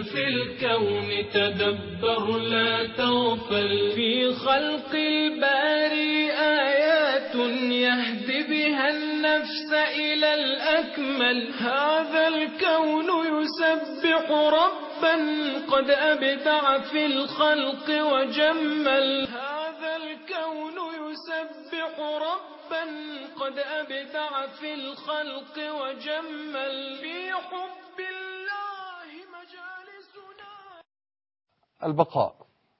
في الكون تدبر لا تغفل في خلق الباري آيات يهدي بها النفس إلى الأكمل هذا الكون يسبح ربا قد أبدع في الخلق وجمل هذا الكون يسبح ربا قد أبدع في الخلق وجمل في حب الله مجالسنا البقاء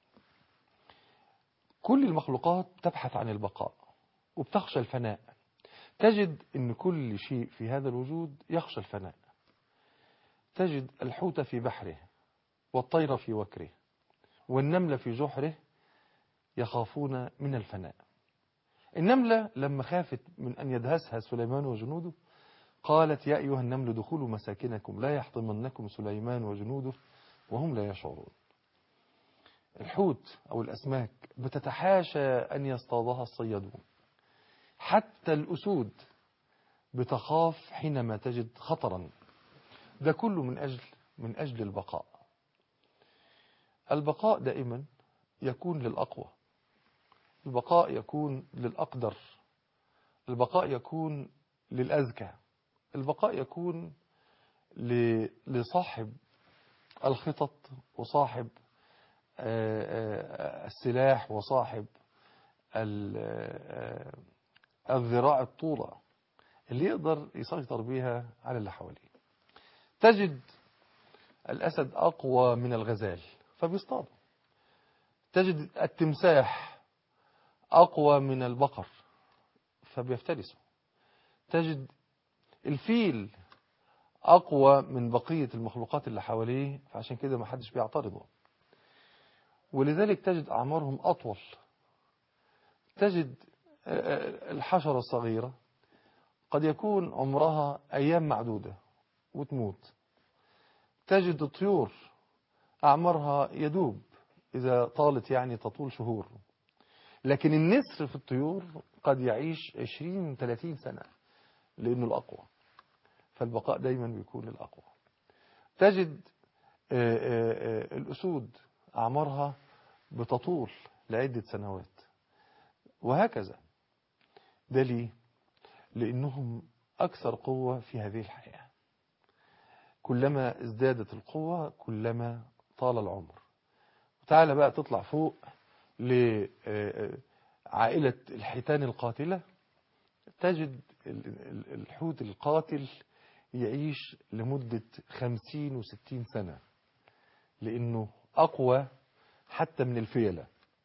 كل المخلوقات تبحث عن البقاء وبتخشى الفناء تجد ان كل شيء في هذا الوجود يخشى الفناء تجد الحوت في بحره والطير في وكره والنمل في جحره يخافون من الفناء النملة لما خافت من أن يدهسها سليمان وجنوده قالت يا أيها النمل دخلوا مساكنكم لا يحطمنكم سليمان وجنوده وهم لا يشعرون الحوت أو الأسماك بتتحاشى أن يصطادها الصيادون حتى الأسود بتخاف حينما تجد خطرا ده كله من أجل من أجل البقاء البقاء دائما يكون للأقوى البقاء يكون للأقدر البقاء يكون للأذكى البقاء يكون لصاحب الخطط وصاحب السلاح وصاحب الذراع الطولة اللي يقدر يسيطر بيها على اللي حواليه تجد الأسد أقوى من الغزال فبيصطاده تجد التمساح أقوى من البقر فبيفترسه تجد الفيل أقوى من بقية المخلوقات اللي حواليه فعشان كده ما حدش بيعترضه ولذلك تجد أعمارهم أطول تجد الحشرة الصغيرة قد يكون عمرها أيام معدودة وتموت تجد الطيور أعمارها يدوب إذا طالت يعني تطول شهور لكن النسر في الطيور قد يعيش 20-30 سنة لأنه الأقوى فالبقاء دايما بيكون للأقوى تجد الأسود أعمارها بتطول لعدة سنوات وهكذا ده ليه لأنهم أكثر قوة في هذه الحياة كلما ازدادت القوة كلما طال العمر تعالى بقى تطلع فوق لعائلة الحيتان القاتلة تجد الحوت القاتل يعيش لمدة خمسين وستين سنة لأنه أقوى حتى من الفيلة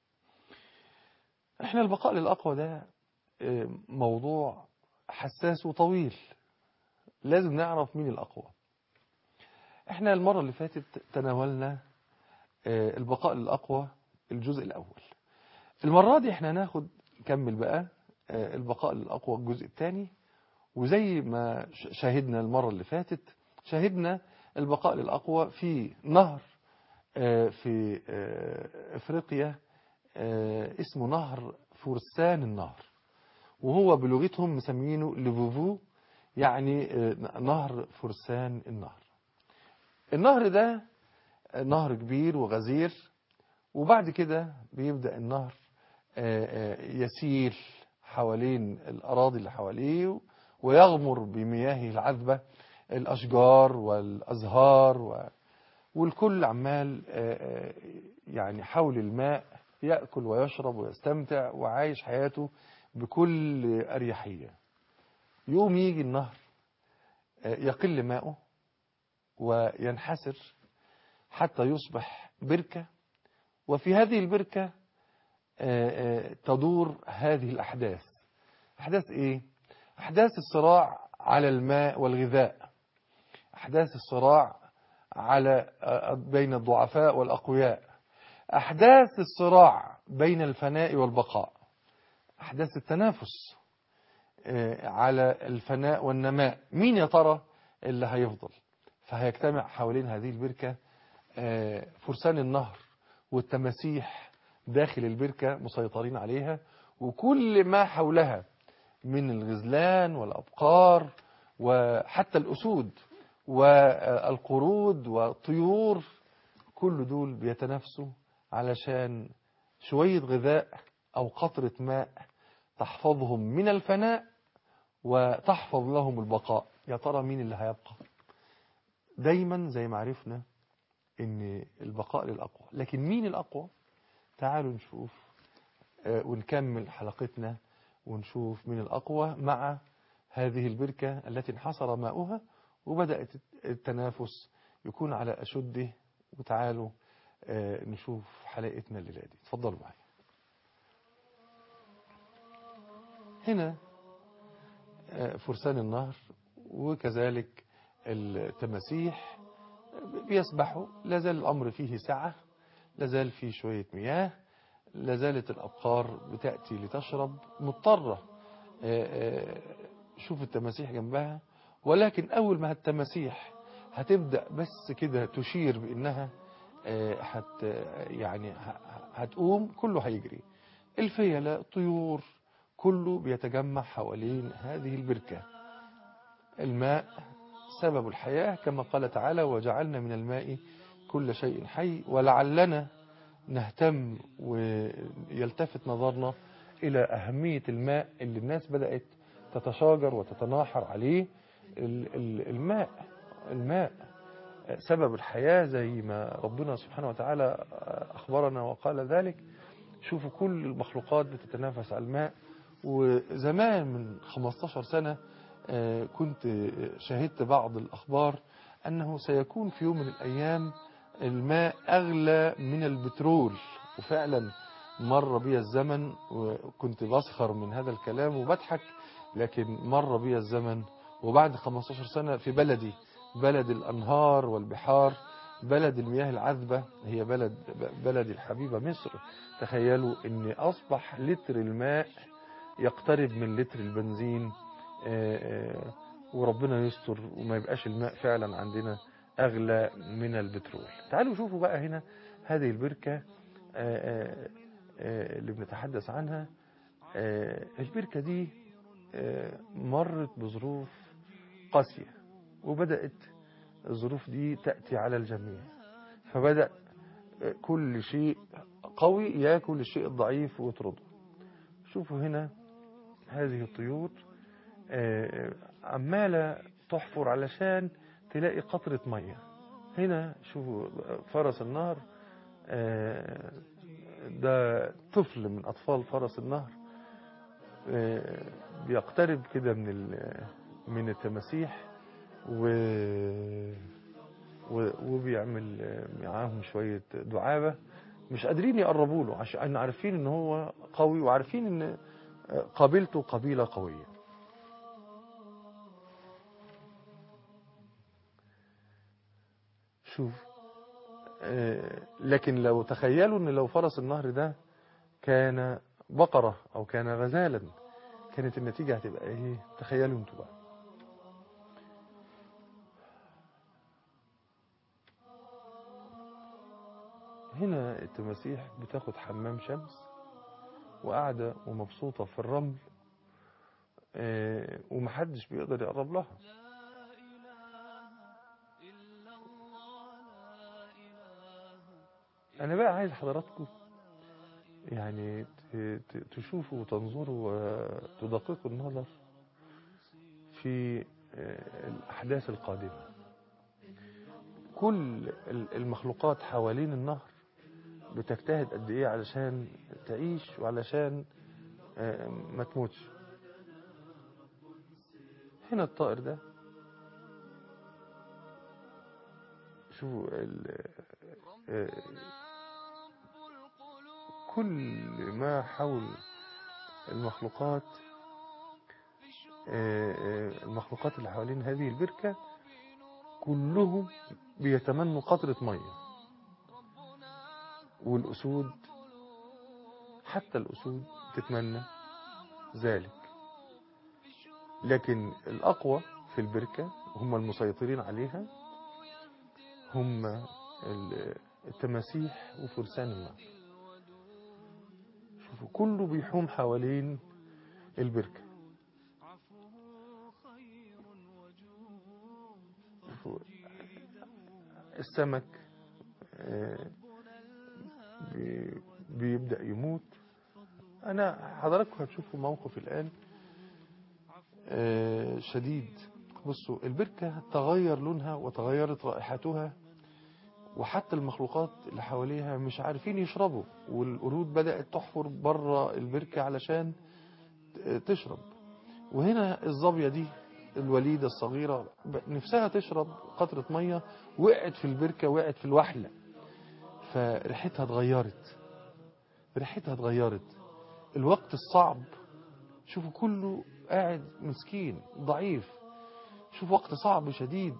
احنا البقاء للأقوى ده موضوع حساس وطويل لازم نعرف مين الأقوى احنا المرة اللي فاتت تناولنا البقاء للأقوى الجزء الأول المرة دي احنا هناخد نكمل بقى البقاء للأقوى الجزء الثاني وزي ما شاهدنا المرة اللي فاتت شاهدنا البقاء للأقوى في نهر في افريقيا اسمه نهر فرسان النهر وهو بلغتهم مسمينه لفوفو يعني نهر فرسان النهر النهر ده نهر كبير وغزير وبعد كده بيبدأ النهر يسيل حوالين الأراضي اللي حواليه ويغمر بمياهه العذبة الأشجار والأزهار و... والكل عمال يعني حول الماء يأكل ويشرب ويستمتع وعايش حياته بكل أريحية يوم يجي النهر يقل ماؤه وينحسر حتى يصبح بركة وفي هذه البركة تدور هذه الأحداث أحداث إيه؟ أحداث الصراع على الماء والغذاء أحداث الصراع على بين الضعفاء والأقوياء أحداث الصراع بين الفناء والبقاء أحداث التنافس على الفناء والنماء مين يا ترى اللي هيفضل فهيجتمع حوالين هذه البركة فرسان النهر والتماسيح داخل البركة مسيطرين عليها وكل ما حولها من الغزلان والأبقار وحتى الأسود والقرود والطيور كل دول بيتنافسوا علشان شوية غذاء أو قطرة ماء تحفظهم من الفناء وتحفظ لهم البقاء يا ترى مين اللي هيبقى دايما زي ما عرفنا ان البقاء للأقوى لكن مين الأقوى تعالوا نشوف آه، ونكمل حلقتنا ونشوف من الأقوى مع هذه البركة التي انحصر ماؤها وبدأت التنافس يكون على أشده وتعالوا آه، نشوف حلقتنا الليلة دي اتفضلوا معي هنا آه، فرسان النهر وكذلك التماسيح بيسبحوا لازال الأمر فيه سعة لازال فيه شوية مياه لازالت الأبقار بتأتي لتشرب مضطرة آه، آه، شوف التماسيح جنبها ولكن أول ما التماسيح هتبدأ بس كده تشير بأنها آه، هت يعني ه- هتقوم كله هيجري الفيلة طيور كله بيتجمع حوالين هذه البركة الماء سبب الحياة كما قال تعالى وجعلنا من الماء كل شيء حي ولعلنا نهتم ويلتفت نظرنا إلى أهمية الماء اللي الناس بدأت تتشاجر وتتناحر عليه ال- ال- الماء الماء سبب الحياة زي ما ربنا سبحانه وتعالى أخبرنا وقال ذلك شوفوا كل المخلوقات بتتنافس على الماء وزمان من 15 سنة آه، كنت شاهدت بعض الأخبار أنه سيكون في يوم من الأيام الماء أغلى من البترول وفعلا مر بي الزمن وكنت بسخر من هذا الكلام وبضحك لكن مر بي الزمن وبعد 15 سنة في بلدي بلد الأنهار والبحار بلد المياه العذبة هي بلد بلدي الحبيبة مصر تخيلوا ان اصبح لتر الماء يقترب من لتر البنزين آه، آه، وربنا يستر وما يبقاش الماء فعلا عندنا اغلى من البترول تعالوا شوفوا بقى هنا هذه البركة آه، آه، آه، اللي بنتحدث عنها آه، البركة دي آه، مرت بظروف قاسية وبدأت الظروف دي تأتي على الجميع فبدأ كل شيء قوي ياكل الشيء الضعيف ويطرده شوفوا هنا هذه الطيور آه، عمالة تحفر علشان تلاقي قطرة مية هنا شوفوا فرس النهر آه، ده طفل من أطفال فرس النهر آه، بيقترب كده من ال- من التماسيح و و- وبيعمل آه، معاهم شوية دعابة مش قادرين يقربوا له عشان عارفين ان هو قوي وعارفين ان آه، قبيلته قبيلة قوية شوف آه، لكن لو تخيلوا ان لو فرس النهر ده كان بقرة او كان غزالا كانت النتيجة هتبقى ايه تخيلوا انتوا بقى هنا التماسيح بتاخد حمام شمس وقاعدة ومبسوطة في الرمل آه، ومحدش بيقدر يقرب لها أنا بقى عايز حضراتكم يعني ت- ت- تشوفوا وتنظروا وتدققوا النظر في آه، الأحداث القادمة كل ال- المخلوقات حوالين النهر بتجتهد قد ايه علشان تعيش وعلشان آه، ما تموتش هنا الطائر ده شوفوا ال- آه، كل ما حول المخلوقات آه، آه، المخلوقات اللي حوالين هذه البركة كلهم بيتمنوا قطرة مية والأسود حتى الأسود تتمنى ذلك لكن الأقوى في البركة هم المسيطرين عليها هم ال- التماسيح وفرسان النهر شوفوا كله بيحوم حوالين البركة شوفوا السمك آه، بي- بيبدأ يموت أنا حضراتكم هتشوفوا موقف الآن آه، شديد بصوا البركة تغير لونها وتغيرت رائحتها وحتى المخلوقات اللي حواليها مش عارفين يشربوا والقرود بدأت تحفر بره البركة علشان تشرب وهنا الظابية دي الوليدة الصغيرة ب- نفسها تشرب قطرة مية وقعت في البركة وقعت في الوحلة فريحتها اتغيرت ريحتها اتغيرت الوقت الصعب شوفوا كله قاعد مسكين ضعيف شوف وقت صعب شديد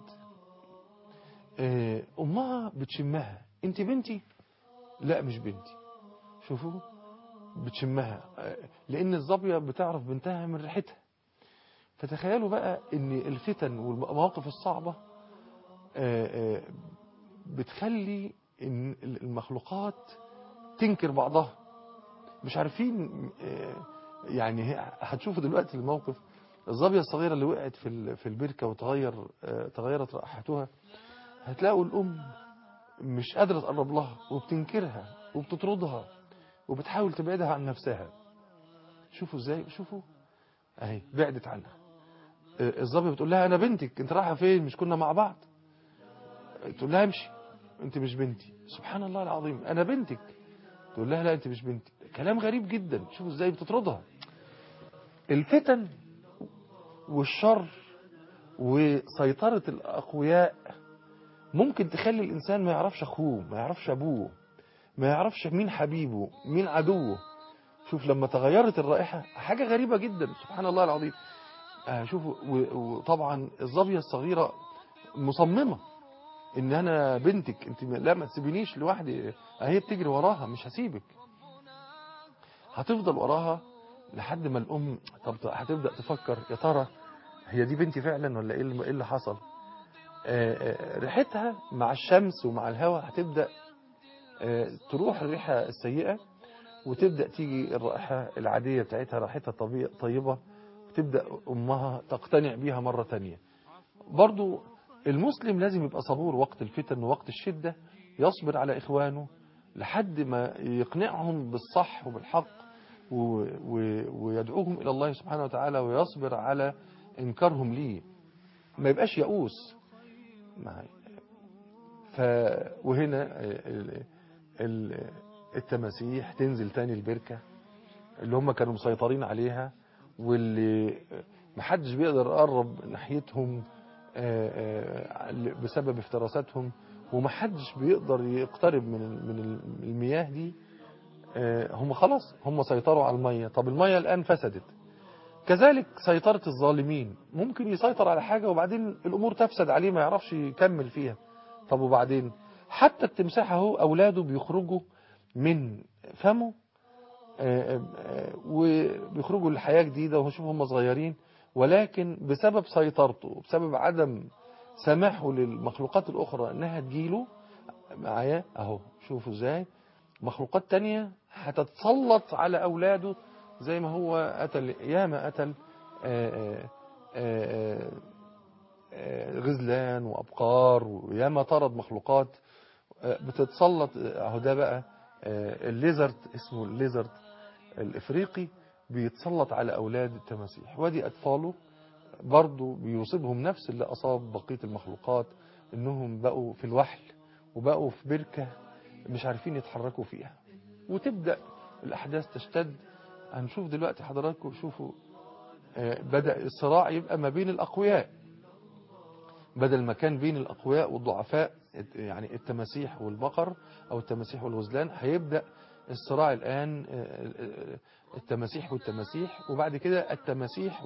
آه، امها بتشمها انت بنتي لا مش بنتي شوفوا بتشمها آه، لان الظابيه بتعرف بنتها من ريحتها فتخيلوا بقى ان الفتن والمواقف الصعبه آه، آه، بتخلي ان المخلوقات تنكر بعضها مش عارفين آه، يعني هي- هتشوفوا دلوقتي الموقف الظابيه الصغيره اللي وقعت في ال- في البركه وتغير آه، تغيرت رائحتها هتلاقوا الام مش قادره تقرب لها وبتنكرها وبتطردها وبتحاول تبعدها عن نفسها شوفوا ازاي شوفوا اهي بعدت عنها آه، الظابيه بتقول لها انا بنتك انت رايحه فين مش كنا مع بعض تقول لها امشي انت مش بنتي سبحان الله العظيم انا بنتك تقول لها لا انت مش بنتي كلام غريب جدا شوفوا ازاي بتطردها الفتن والشر وسيطرة الأقوياء ممكن تخلي الإنسان ما يعرفش أخوه ما يعرفش أبوه ما يعرفش مين حبيبه مين عدوه شوف لما تغيرت الرائحة حاجة غريبة جدا سبحان الله العظيم آه شوفوا و- وطبعا الظابية الصغيرة مصممة ان انا بنتك انت لا ما تسيبينيش لوحدي اهي بتجري وراها مش هسيبك هتفضل وراها لحد ما الام طب هتبدا تفكر يا ترى هي دي بنتي فعلا ولا ايه اللي إيه اللي حصل آه، آه، ريحتها مع الشمس ومع الهواء هتبدا آه، تروح الريحه السيئه وتبدا تيجي الرائحه العاديه بتاعتها ريحتها طبيعي طيبه وتبدا امها تقتنع بيها مره تانية برضو المسلم لازم يبقى صبور وقت الفتن ووقت الشدة يصبر على إخوانه لحد ما يقنعهم بالصح وبالحق و و ويدعوهم إلى الله سبحانه وتعالى ويصبر على إنكارهم ليه ما يبقاش يئوس مع- ف وهنا ال- ال- التماسيح تنزل تاني البركة اللي هم كانوا مسيطرين عليها واللي محدش بيقدر يقرب ناحيتهم آه، آه، بسبب افتراساتهم ومحدش بيقدر يقترب من ال- من ال- المياه دي آه، هم خلاص هم سيطروا على المية طب المية الآن فسدت كذلك سيطرة الظالمين ممكن يسيطر على حاجة وبعدين الأمور تفسد عليه ما يعرفش يكمل فيها طب وبعدين حتى التمساح اهو أولاده بيخرجوا من فمه آه، آه، وبيخرجوا لحياة جديدة وشوف هم صغيرين ولكن بسبب سيطرته وبسبب عدم سماحه للمخلوقات الأخرى أنها تجيله معايا أهو شوفوا إزاي مخلوقات تانية هتتسلط على أولاده زي ما هو قتل ياما قتل آه، آه، آه، آه، غزلان وأبقار وياما طرد مخلوقات آه، بتتسلط اهو ده بقى آه، الليزرد اسمه الليزرد الافريقي بيتسلط على اولاد التماسيح وادي اطفاله برضه بيصيبهم نفس اللي اصاب بقيه المخلوقات انهم بقوا في الوحل وبقوا في بركه مش عارفين يتحركوا فيها وتبدا الاحداث تشتد هنشوف دلوقتي حضراتكم شوفوا آه، بدا الصراع يبقى ما بين الاقوياء بدل ما كان بين الأقوياء والضعفاء يعني التماسيح والبقر أو التماسيح والغزلان هيبدأ الصراع الآن آه، آه، التماسيح والتماسيح وبعد كده التماسيح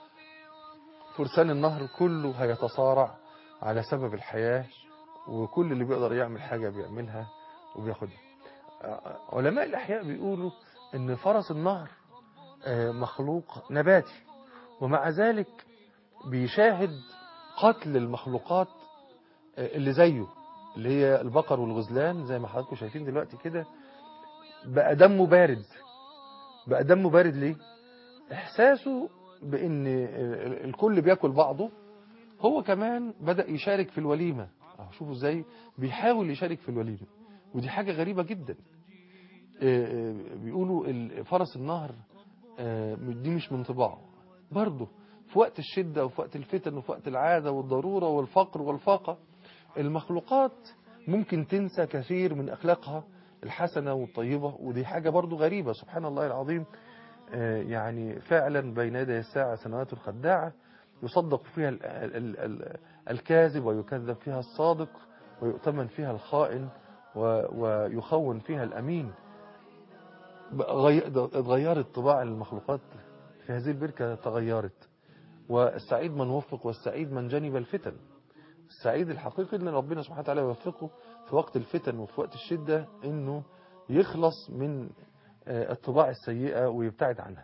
وفرسان النهر كله هيتصارع على سبب الحياة وكل اللي بيقدر يعمل حاجة بيعملها وبياخدها آه، علماء الأحياء بيقولوا إن فرس النهر آه، مخلوق نباتي ومع ذلك بيشاهد قتل المخلوقات آه، اللي زيه اللي هي البقر والغزلان زي ما حضراتكم شايفين دلوقتي كده بقى دمه بارد بقى دمه بارد ليه احساسه بان ال- الكل بياكل بعضه هو كمان بدأ يشارك في الوليمة أهو شوفوا ازاي بيحاول يشارك في الوليمة ودي حاجة غريبة جدا آه، آه، بيقولوا ال- فرس النهر آه، دي مش من طباعه برضه في وقت الشدة وفي وقت الفتن وفي وقت العادة والضرورة والفقر والفاقة المخلوقات ممكن تنسى كثير من أخلاقها الحسنة والطيبة ودي حاجة برضو غريبة سبحان الله العظيم آه، يعني فعلا بين يدي الساعة سنوات خداعة يصدق فيها ال- ال- ال- الكاذب ويكذب فيها الصادق ويؤتمن فيها الخائن و- ويخون فيها الأمين غي- اتغيرت طباع المخلوقات في هذه البركة تغيرت والسعيد من وفق والسعيد من جنب الفتن السعيد الحقيقي ان ربنا سبحانه وتعالى يوفقه في وقت الفتن وفي وقت الشدة انه يخلص من آه، الطباع السيئة ويبتعد عنها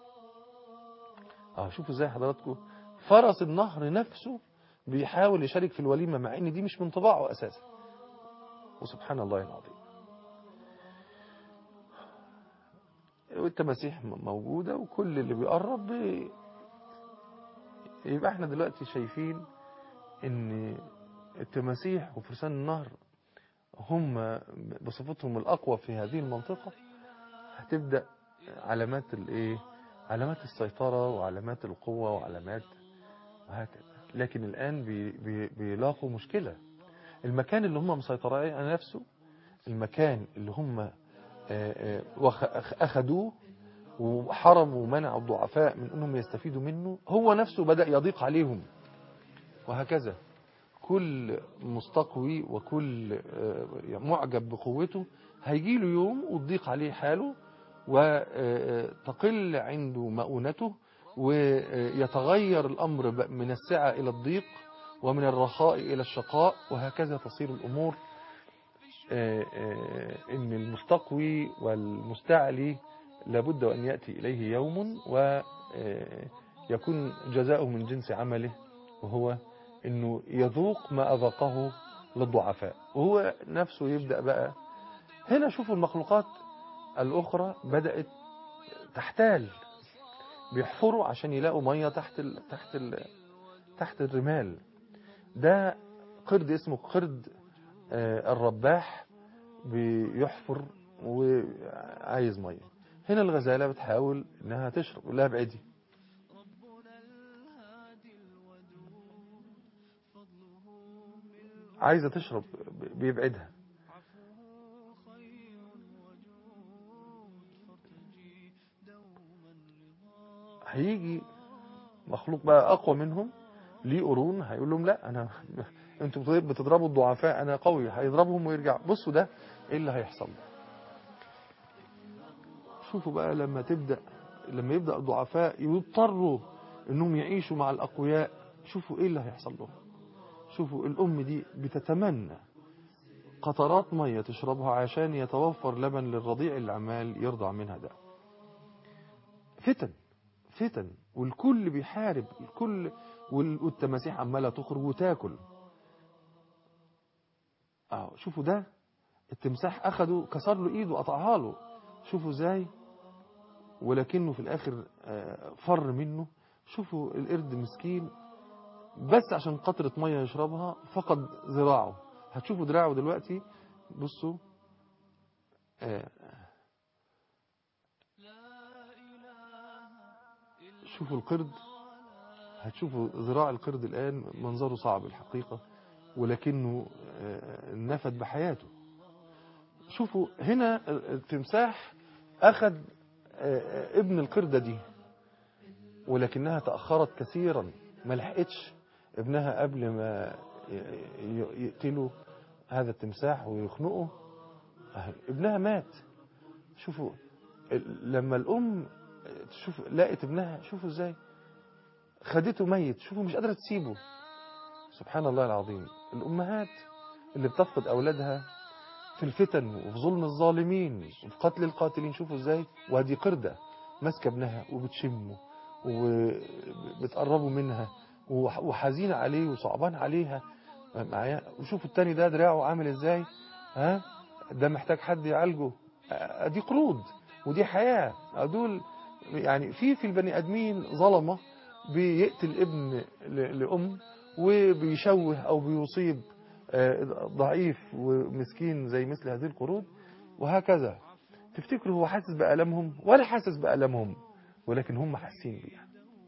اه شوفوا ازاي حضراتكم فرس النهر نفسه بيحاول يشارك في الوليمة مع ان دي مش من طباعه اساسا وسبحان الله العظيم والتماسيح م- موجودة وكل اللي بيقرب بي... يبقى احنا دلوقتي شايفين ان التماسيح وفرسان النهر هم بصفتهم الأقوى في هذه المنطقة هتبدأ علامات الايه علامات السيطرة وعلامات القوة وعلامات وهكذا لكن الآن بي بي بيلاقوا مشكلة المكان اللي هم مسيطرين على نفسه المكان اللي هم آه، آه، وخ- أخ- أخدوه وحرموا ومنعوا الضعفاء من أنهم يستفيدوا منه هو نفسه بدأ يضيق عليهم وهكذا كل مستقوي وكل آه، معجب بقوته هيجي له يوم وتضيق عليه حاله وتقل عنده مؤونته ويتغير الأمر ب- من السعة إلى الضيق ومن الرخاء إلى الشقاء وهكذا تصير الأمور آه، آه، إن المستقوي والمستعلي لابد أن يأتي إليه يوم ويكون جزاؤه من جنس عمله وهو انه يذوق ما اذاقه للضعفاء وهو نفسه يبدأ بقى هنا شوفوا المخلوقات الاخرى بدأت تحتال بيحفروا عشان يلاقوا مية تحت ال... تحت ال... تحت الرمال ده قرد اسمه قرد آه، الرباح بيحفر وعايز مية هنا الغزالة بتحاول انها تشرب لا ابعدي عايزة تشرب بيبعدها هيجي مخلوق بقى أقوى منهم ليه قرون هيقول لهم لا أنا أنتوا بتضربوا الضعفاء أنا قوي هيضربهم ويرجع بصوا ده إيه اللي هيحصل شوفوا بقى لما تبدأ لما يبدأ الضعفاء يضطروا انهم يعيشوا مع الأقوياء شوفوا إيه اللي هيحصل لهم شوفوا الأم دي بتتمنى قطرات مية تشربها عشان يتوفر لبن للرضيع اللي عمال يرضع منها ده فتن فتن والكل بيحارب الكل وال- والتماسيح عمالة تخرج وتاكل اه شوفوا ده التمساح أخده كسر له إيده وقطعها له شوفوا ازاي ولكنه في الآخر آه، فر منه شوفوا القرد مسكين بس عشان قطرة مية يشربها فقد ذراعه هتشوفوا دراعه دلوقتي بصوا آه، شوفوا القرد هتشوفوا ذراع القرد الآن منظره صعب الحقيقة ولكنه آه، نفد بحياته شوفوا هنا التمساح أخذ آه، آه، ابن القردة دي ولكنها تأخرت كثيرا ما لحقتش ابنها قبل ما ي- ي- يقتلوا هذا التمساح ويخنقه أهل- ابنها مات شوفوا ال- لما الأم تشوف لقت ابنها شوفوا ازاي خدته ميت شوفوا مش قادرة تسيبه سبحان الله العظيم الأمهات اللي بتفقد أولادها في الفتن وفي ظلم الظالمين وفي قتل القاتلين شوفوا ازاي وهذه قردة ماسكة ابنها وبتشمه وبتقربوا منها وح- وحزينة عليه وصعبان عليها معايا وشوفوا التاني ده دراعه عامل ازاي ها ده محتاج حد يعالجه آه، دي قرود ودي حياة آه، دول يعني في في البني ادمين ظلمة بيقتل ابن ل- لأم وبيشوه أو بيصيب آه، ضعيف ومسكين زي مثل هذه القرود وهكذا تفتكروا هو حاسس بألمهم ولا حاسس بألمهم ولكن هم حاسين بيها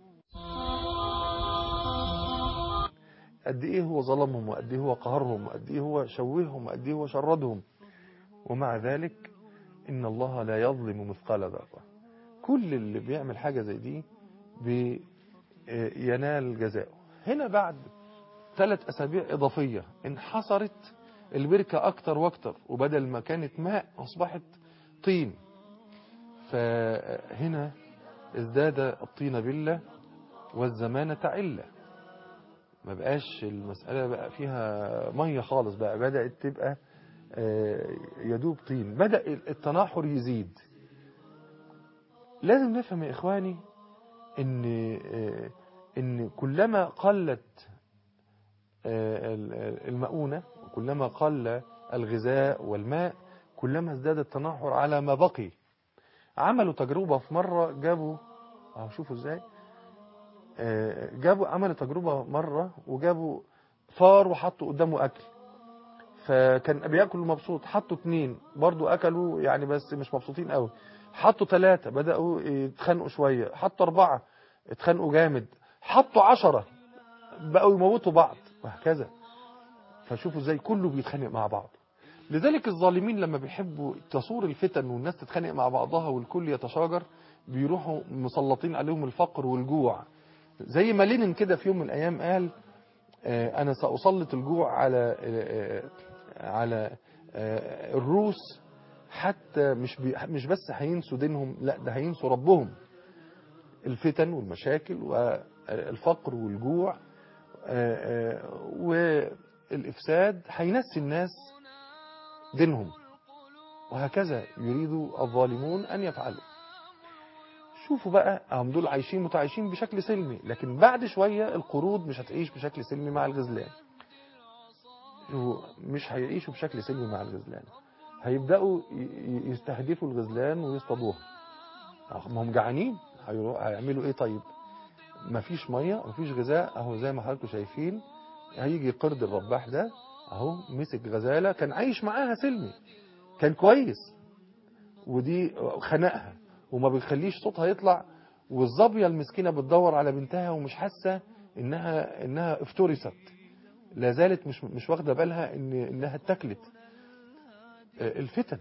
قد ايه هو ظلمهم وقد ايه هو قهرهم وقد ايه هو شوههم وقد ايه هو شردهم ومع ذلك ان الله لا يظلم مثقال ذره كل اللي بيعمل حاجة زي دي بينال جزاؤه هنا بعد ثلاث أسابيع إضافية انحصرت البركة أكتر وأكتر وبدل ما كانت ماء أصبحت طين فهنا ازداد الطين بالله والزمانة علة ما بقاش المسألة بقى فيها مية خالص بقى بدأت تبقى آه، يدوب طين بدأ التناحر يزيد لازم نفهم يا إخواني إن آه، إن كلما قلت آه، ال- المؤونة وكلما قل الغذاء والماء كلما ازداد التناحر على ما بقي عملوا تجربة في مرة جابوا اهو شوفوا ازاي آه، جابوا عملوا تجربة مرة وجابوا فار وحطوا قدامه أكل فكان بياكل مبسوط حطوا اتنين برضو أكلوا يعني بس مش مبسوطين قوي حطوا ثلاثة بدأوا يتخانقوا شوية حطوا أربعة اتخانقوا جامد حطوا عشرة بقوا يموتوا بعض وهكذا فشوفوا ازاي كله بيتخانق مع بعض لذلك الظالمين لما بيحبوا تصور الفتن والناس تتخانق مع بعضها والكل يتشاجر بيروحوا مسلطين عليهم الفقر والجوع زي ما لينين كده في يوم من الايام قال آه، انا ساسلط الجوع على آه، آه، على آه، الروس حتى مش بي مش بس هينسوا دينهم لا ده هينسوا ربهم الفتن والمشاكل والفقر والجوع آه، آه، والإفساد هينسي الناس دينهم وهكذا يريد الظالمون أن يفعلوا شوفوا بقى هم دول عايشين متعايشين بشكل سلمي لكن بعد شوية القرود مش هتعيش بشكل سلمي مع الغزلان شوفوا، مش هيعيشوا بشكل سلمي مع الغزلان هيبدأوا ي- ي- يستهدفوا الغزلان ويصطادوها ما هم جعانين هيرو- هيعملوا ايه طيب مفيش ميه مفيش غذاء اهو زي ما حضراتكم شايفين هيجي قرد الرباح ده اهو مسك غزاله كان عايش معاها سلمي كان كويس ودي خنقها وما بيخليش صوتها يطلع والظابيه المسكينه بتدور على بنتها ومش حاسه انها انها افترست لا زالت مش مش واخده بالها ان انها اتاكلت آه، الفتن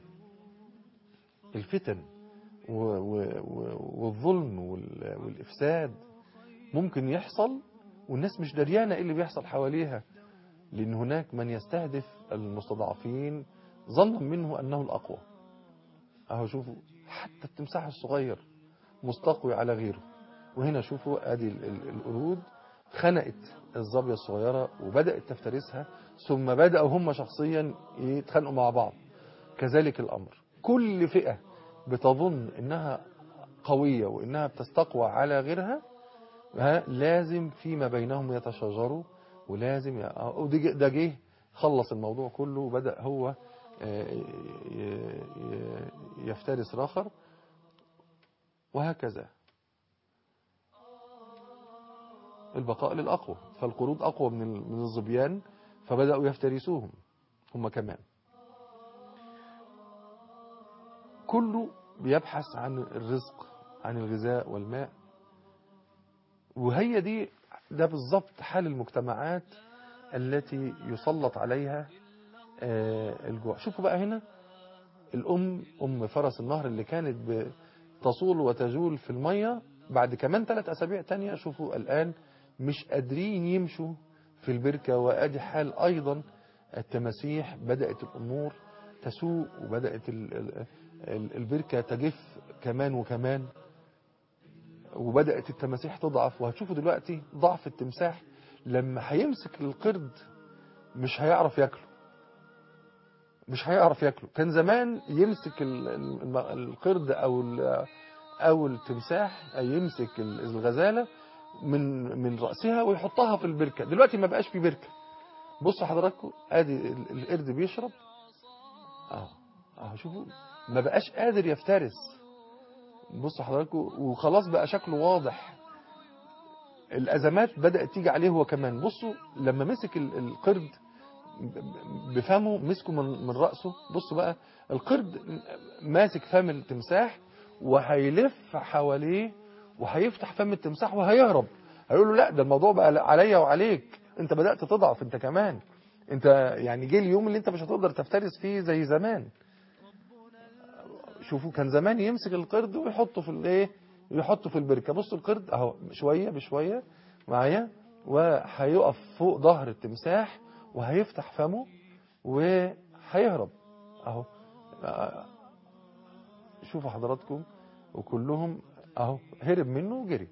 الفتن و- و- و- والظلم وال- والافساد ممكن يحصل والناس مش دريانة ايه اللي بيحصل حواليها لأن هناك من يستهدف المستضعفين ظنا منه أنه الأقوى أهو شوفوا حتى التمساح الصغير مستقوي على غيره وهنا شوفوا ادي ال- ال- القرود خنقت الظابية الصغيرة وبدأت تفترسها ثم بدأوا هم شخصيا يتخانقوا مع بعض كذلك الأمر كل فئة بتظن انها قوية وانها بتستقوى على غيرها ها، لازم فيما بينهم يتشاجروا ولازم ي- آه، ودي ج- ده جه خلص الموضوع كله وبدأ هو آه، ي- ي- يفترس الآخر وهكذا البقاء للأقوى فالقرود أقوى من ال- من الظبيان فبدأوا يفترسوهم هم كمان كله بيبحث عن الرزق عن الغذاء والماء وهي دي ده بالظبط حال المجتمعات التي يسلط عليها آه، الجوع شوفوا بقى هنا الأم أم فرس النهر اللي كانت تصول وتجول في المية بعد كمان ثلاث أسابيع تانية شوفوا الآن مش قادرين يمشوا في البركة وأدي حال أيضا التماسيح بدأت الأمور تسوء وبدأت ال- ال- ال- البركة تجف كمان وكمان وبدأت التماسيح تضعف وهتشوفوا دلوقتي ضعف التمساح لما هيمسك القرد مش هيعرف ياكله مش هيعرف ياكله كان زمان يمسك ال- ال- القرد او ال- او التمساح أي يمسك ال- الغزاله من من راسها ويحطها في البركه دلوقتي ما بقاش في بركه بصوا حضراتكم ادي ال- القرد بيشرب اه اه شوفوا ما بقاش قادر يفترس بصوا حضراتكم وخلاص بقى شكله واضح الازمات بدات تيجي عليه هو كمان بصوا لما مسك ال- القرد ب- بفمه مسكه من من رأسه بص بقى القرد ماسك فم التمساح وهيلف حواليه وهيفتح فم التمساح وهيهرب هيقول له لا ده الموضوع بقى عليا وعليك انت بدأت تضعف انت كمان انت يعني جه اليوم اللي انت مش هتقدر تفترس فيه زي زمان شوفوا كان زمان يمسك القرد ويحطه في الايه يحطه في البركه بص القرد اهو شويه بشويه معايا وهيقف فوق ظهر التمساح وهيفتح فمه وهيهرب اهو آه، شوفوا حضراتكم وكلهم اهو هرب منه وجري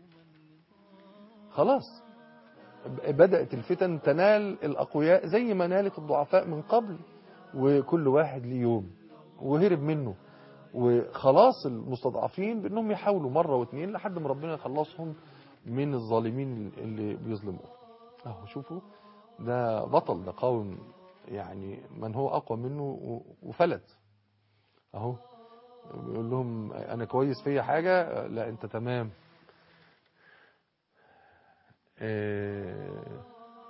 خلاص ب- بدأت الفتن تنال الأقوياء زي ما نالت الضعفاء من قبل وكل واحد ليه يوم وهرب منه وخلاص المستضعفين بأنهم يحاولوا مرة واثنين لحد ما ربنا يخلصهم من الظالمين اللي بيظلموا اهو شوفوا ده بطل ده قوم يعني من هو أقوى منه و- وفلت اهو بيقول لهم انا كويس فيا حاجة لا انت تمام آه،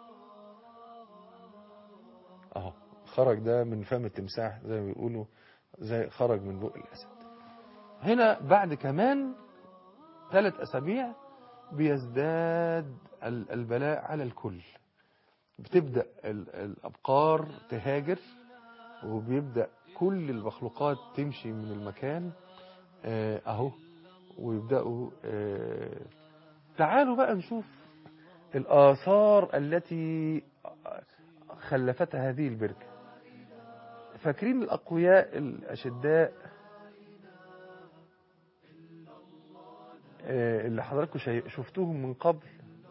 اهو خرج ده من فم التمساح زي ما بيقولوا زي خرج من بق الاسد هنا بعد كمان ثلاث اسابيع بيزداد ال- البلاء على الكل بتبدا ال- الابقار تهاجر وبيبدا كل المخلوقات تمشي من المكان آه، اهو ويبداوا آه، تعالوا بقى نشوف الآثار التي خلفتها هذه البركة فاكرين الأقوياء الأشداء آه، اللي حضراتكم شاي- شفتوهم من قبل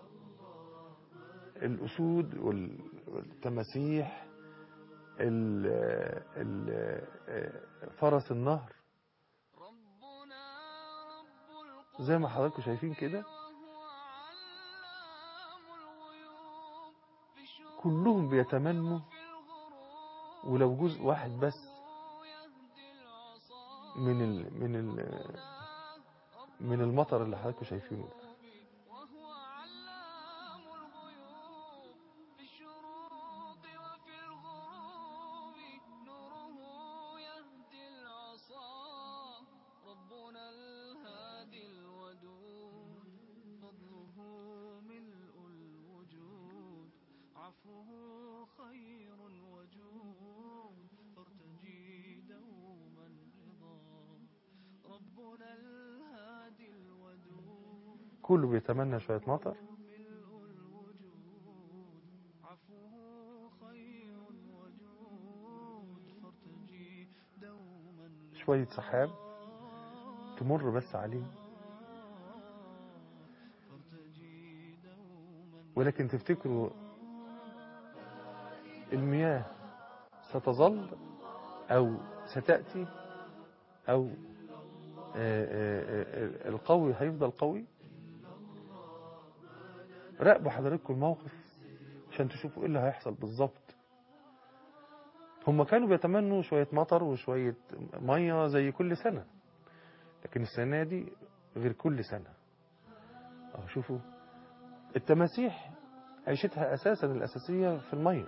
الأسود وال- والتماسيح ال- ال- آه، فرس النهر زي ما حضراتكم شايفين كده كلهم بيتمنوا ولو جزء واحد بس من ال من ال من المطر اللي حضراتكم شايفينه ده. ربنا الهادي الودود فضله ملء الوجود عفوه خير وجود فارتجي دوما رضا ربنا الهادي الودود كله بيتمنى شوية مطر ملء الوجود عفوه خير وجود فارتجي دوما شوية سحاب تمر بس عليه فارتجي دوما ولكن تفتكروا المياه ستظل أو ستأتي أو آه، آه، آه، القوي هيفضل قوي راقبوا حضراتكم الموقف عشان تشوفوا ايه اللي هيحصل بالظبط هم كانوا بيتمنوا شوية مطر وشوية مية زي كل سنة لكن السنة دي غير كل سنة اهو شوفوا التماسيح عيشتها أساسا الأساسية في المية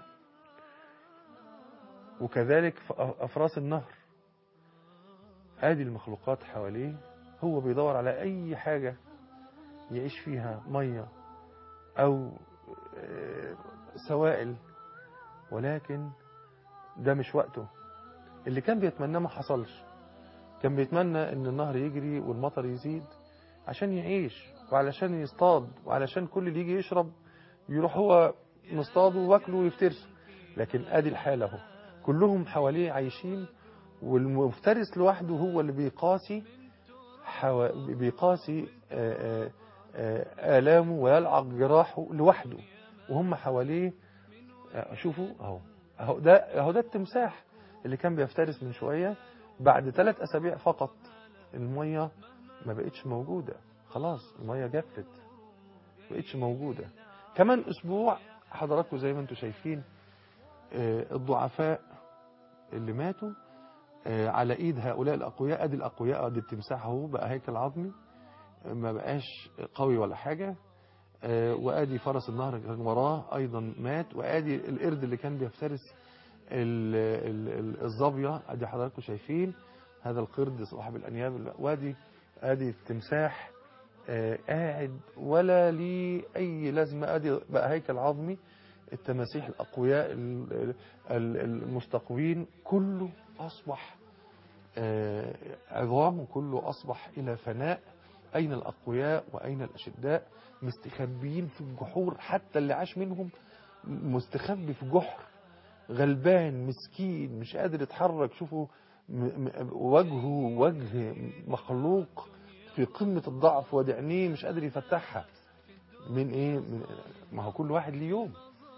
وكذلك ف- أفراس النهر ادي المخلوقات حواليه هو بيدور على أي حاجة يعيش فيها مية أو آه، سوائل ولكن ده مش وقته اللي كان بيتمناه ما حصلش كان بيتمنى ان النهر يجري والمطر يزيد عشان يعيش وعلشان يصطاد وعلشان كل اللي يجي يشرب يروح هو مصطاده واكله ويفترسه لكن ادي الحالة اهو كلهم حواليه عايشين والمفترس لوحده هو اللي بيقاسي حوا... بيقاسي آه، آه، آه، آلامه ويلعق جراحه لوحده وهم حواليه آه، شوفوا اهو اهو ده اهو ده التمساح اللي كان بيفترس من شوية بعد ثلاث أسابيع فقط المية ما بقتش موجودة خلاص المية جفت ما بقتش موجودة كمان أسبوع حضراتكم زي ما انتم شايفين آه، الضعفاء اللي ماتوا آه، على ايد هؤلاء الاقوياء ادي الاقوياء ادي التمساح اهو بقى هيكل عظمي آه، ما بقاش قوي ولا حاجة آه، وادي فرس النهر كان وراه ايضا مات وادي القرد اللي كان بيفترس ال- ال- ال- الظابية ادي حضراتكم شايفين هذا القرد صاحب الانياب وادي ادي التمساح آه، قاعد ولا ليه اي لازمه ادي بقى هيكل عظمي التماسيح الاقوياء ال- ال- المستقوين كله اصبح آه، عظامه كله اصبح الى فناء اين الاقوياء واين الاشداء مستخبيين في الجحور حتى اللي عاش منهم مستخبي في جحر غلبان مسكين مش قادر يتحرك شوفوا م- م- وجهه وجه مخلوق في قمة الضعف وادي عينيه مش قادر يفتحها من ايه من ما هو كل واحد ليه يوم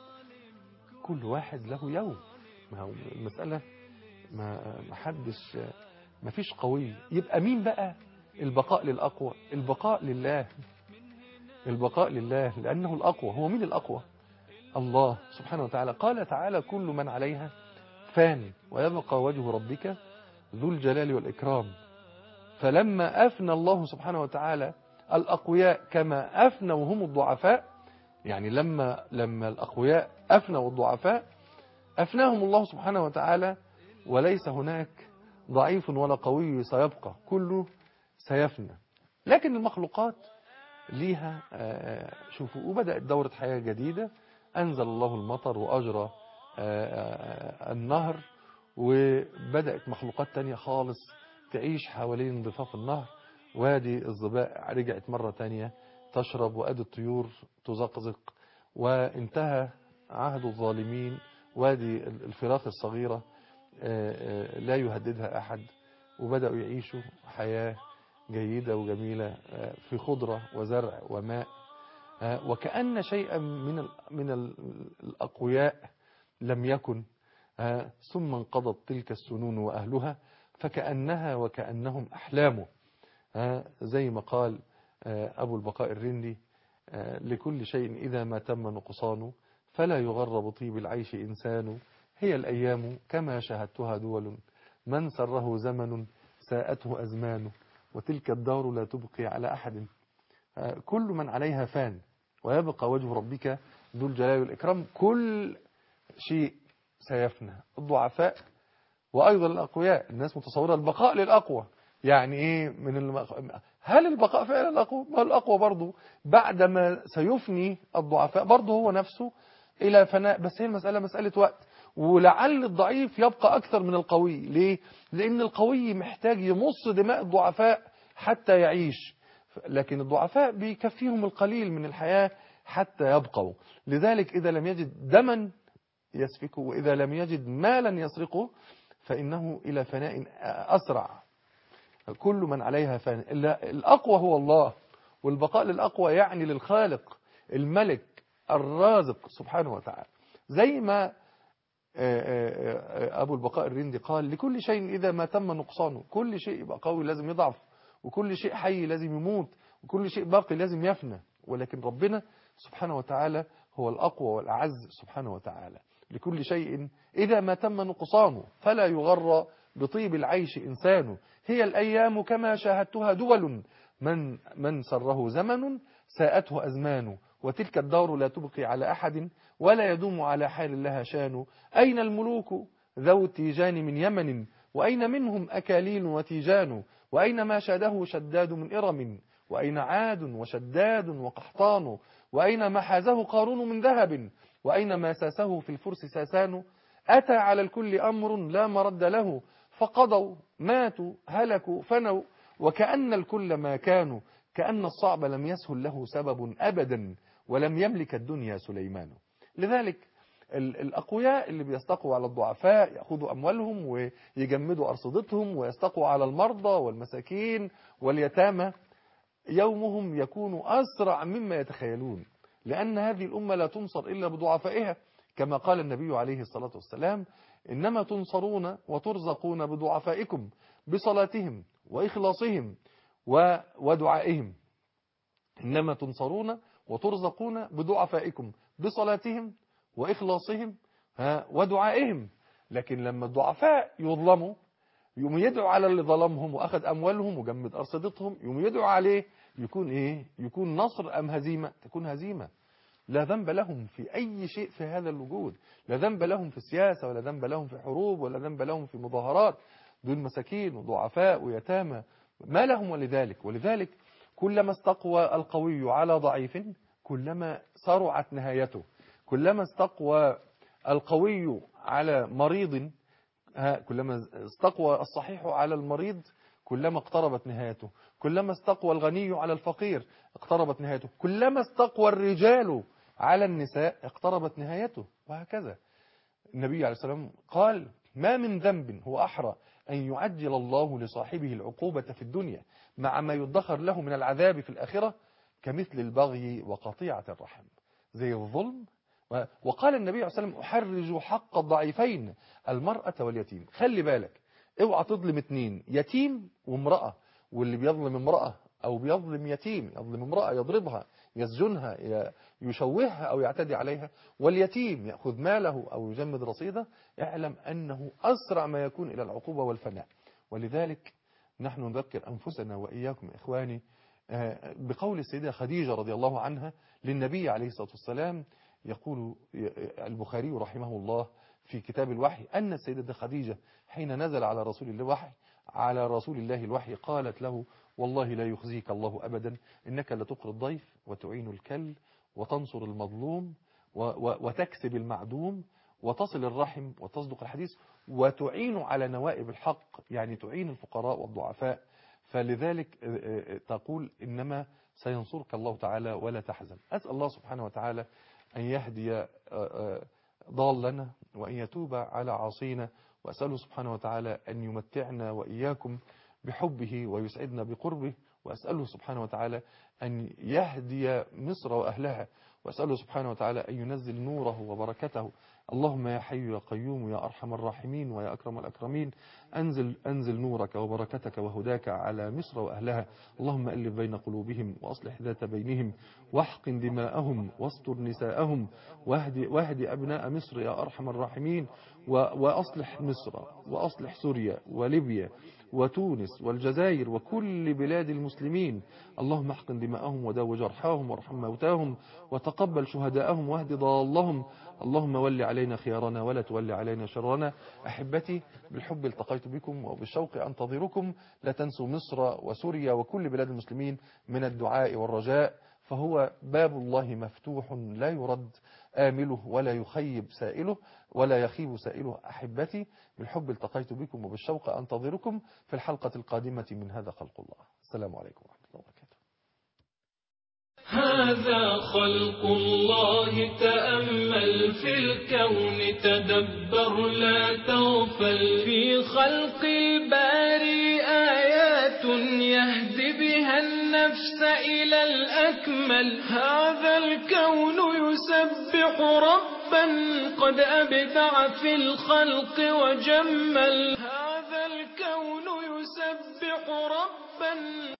كل واحد له يوم ما هو المسألة ما ما حدش ما فيش قوي يبقى مين بقى البقاء للأقوى البقاء لله البقاء لله لأنه الأقوى هو مين الأقوى الله سبحانه وتعالى قال تعالى كل من عليها فان ويبقى وجه ربك ذو الجلال والإكرام فلما أفنى الله سبحانه وتعالى الأقوياء كما أفنوا هم الضعفاء يعني لما لما الأقوياء أفنوا الضعفاء أفناهم الله سبحانه وتعالى وليس هناك ضعيف ولا قوي سيبقى كله سيفنى لكن المخلوقات ليها آه، شوفوا وبدأت دورة حياة جديدة أنزل الله المطر وأجرى آه، آه، النهر وبدأت مخلوقات تانية خالص تعيش حوالين ضفاف النهر وادي الظباء رجعت مرة تانية تشرب وادي الطيور تزقزق وانتهى عهد الظالمين وادي الفراخ الصغيرة آه، آه، لا يهددها أحد وبدأوا يعيشوا حياة جيدة وجميلة آه، في خضرة وزرع وماء آه، وكأن شيئا من ال- من ال- الأقوياء لم يكن آه، ثم انقضت تلك السنون وأهلها فكأنها وكأنهم أحلامه آه، زي ما قال آه، أبو البقاء الرندي آه، لكل شيء إذا ما تم نقصانه فلا يغر بطيب العيش إنسان هي الأيام كما شاهدتها دول من سره زمن ساءته أزمان وتلك الدار لا تبقي على أحد آه، كل من عليها فان ويبقى وجه ربك ذو الجلال والإكرام كل شيء سيفنى الضعفاء وأيضا الأقوياء الناس متصورة البقاء للأقوى يعني إيه من الم... هل البقاء فعلا الأقوى ما الأقوى برضه بعدما سيفني الضعفاء برضه هو نفسه إلى فناء بس هي المسألة مسألة وقت ولعل الضعيف يبقى أكثر من القوي ليه؟ لأن القوي محتاج يمص دماء الضعفاء حتى يعيش لكن الضعفاء بيكفيهم القليل من الحياة حتى يبقوا لذلك إذا لم يجد دما يسفكه وإذا لم يجد مالا يسرقه فإنه إلى فناء أسرع كل من عليها فان إلا الأقوى هو الله والبقاء للأقوى يعني للخالق الملك الرازق سبحانه وتعالى زي ما أبو البقاء الرندي قال لكل شيء إذا ما تم نقصانه كل شيء يبقى قوي لازم يضعف وكل شيء حي لازم يموت وكل شيء باقي لازم يفنى ولكن ربنا سبحانه وتعالى هو الأقوى والأعز سبحانه وتعالى لكل شيء إذا ما تم نقصانه فلا يغر بطيب العيش إنسان هي الأيام كما شاهدتها دول من, من سره زمن ساءته أزمان وتلك الدار لا تبقي على أحد ولا يدوم على حال لها شان أين الملوك ذو تيجان من يمن وأين منهم أكاليل وتيجان وأين ما شاده شداد من إرم وأين عاد وشداد وقحطان وأين ما حازه قارون من ذهب وأين ما ساسه في الفرس ساسان أتى على الكل أمر لا مرد له فقضوا ماتوا هلكوا فنوا وكأن الكل ما كانوا كأن الصعب لم يسهل له سبب أبدا ولم يملك الدنيا سليمان لذلك الأقوياء اللي بيستقوا على الضعفاء يأخذوا أموالهم ويجمدوا أرصدتهم ويستقوا على المرضى والمساكين واليتامى يومهم يكون أسرع مما يتخيلون لأن هذه الأمة لا تنصر إلا بضعفائها كما قال النبي عليه الصلاة والسلام إنما تنصرون وترزقون بضعفائكم بصلاتهم وإخلاصهم ودعائهم إنما تنصرون وترزقون بضعفائكم بصلاتهم وإخلاصهم ودعائهم لكن لما الضعفاء يظلموا يوم يدعو على اللي ظلمهم وأخذ أموالهم وجمد أرصدتهم يوم يدعو عليه يكون إيه يكون نصر أم هزيمة تكون هزيمة لا ذنب لهم في أي شيء في هذا الوجود لا ذنب لهم في السياسة ولا ذنب لهم في حروب ولا ذنب لهم في مظاهرات دول مساكين وضعفاء ويتامى ما لهم ولذلك ولذلك كلما استقوى القوي على ضعيف كلما صرعت نهايته كلما استقوى القوي على مريض ها كلما استقوى الصحيح على المريض كلما اقتربت نهايته كلما استقوى الغني على الفقير اقتربت نهايته كلما استقوى الرجال على النساء اقتربت نهايته وهكذا النبي عليه السلام قال ما من ذنب هو أحرى أن يعجل الله لصاحبه العقوبة في الدنيا مع ما يدخر له من العذاب في الآخرة كمثل البغي وقطيعة الرحم زي الظلم وقال النبي عليه السلام أحرج حق الضعيفين المرأة واليتيم خلي بالك اوعى تظلم اتنين يتيم وامرأة واللي بيظلم امرأة أو بيظلم يتيم يظلم امرأة يضربها يسجنها يشوهها أو يعتدي عليها واليتيم يأخذ ماله أو يجمد رصيده اعلم أنه أسرع ما يكون إلى العقوبة والفناء ولذلك نحن نذكر أنفسنا وإياكم إخواني بقول السيدة خديجة رضي الله عنها للنبي عليه الصلاة والسلام يقول البخاري رحمه الله في كتاب الوحي أن السيدة خديجة حين نزل على رسول الله الوحي على رسول الله الوحي قالت له والله لا يخزيك الله أبدا إنك لتقر الضيف وتعين الكل وتنصر المظلوم وتكسب المعدوم وتصل الرحم وتصدق الحديث وتعين على نوائب الحق يعني تعين الفقراء والضعفاء فلذلك تقول إنما سينصرك الله تعالى ولا تحزن أسأل الله سبحانه وتعالى أن يهدي ضالنا وأن يتوب على عاصينا وأسأله سبحانه وتعالى أن يمتعنا وإياكم بحبه ويسعدنا بقربه وأسأله سبحانه وتعالى أن يهدي مصر وأهلها وأسأله سبحانه وتعالى أن ينزل نوره وبركته اللهم يا حي يا قيوم يا أرحم الراحمين ويا أكرم الأكرمين أنزل, أنزل نورك وبركتك وهداك على مصر وأهلها اللهم ألف بين قلوبهم وأصلح ذات بينهم واحقن دماءهم واستر نساءهم واهدي, واهدي أبناء مصر يا أرحم الراحمين وأصلح مصر وأصلح سوريا وليبيا وتونس والجزائر وكل بلاد المسلمين اللهم احقن دماءهم وداو جرحاهم وارحم موتاهم وتقبل شهداءهم واهد ضالهم اللهم ول علينا خيارنا ولا تول علينا شرنا أحبتي بالحب التقيت بكم وبالشوق أنتظركم لا تنسوا مصر وسوريا وكل بلاد المسلمين من الدعاء والرجاء فهو باب الله مفتوح لا يرد آمله ولا يخيب سائله ولا يخيب سائله أحبتي بالحب التقيت بكم وبالشوق أنتظركم في الحلقة القادمة من هذا خلق الله السلام عليكم ورحمة الله وبركاته هذا خلق الله تأمل في الكون تدبر لا تغفل في خلق الباري آيات يهدي بها النفس إلى الأكمل هذا الكون يسبح ربا قد أبدع في الخلق وجمل هذا الكون يسبح ربا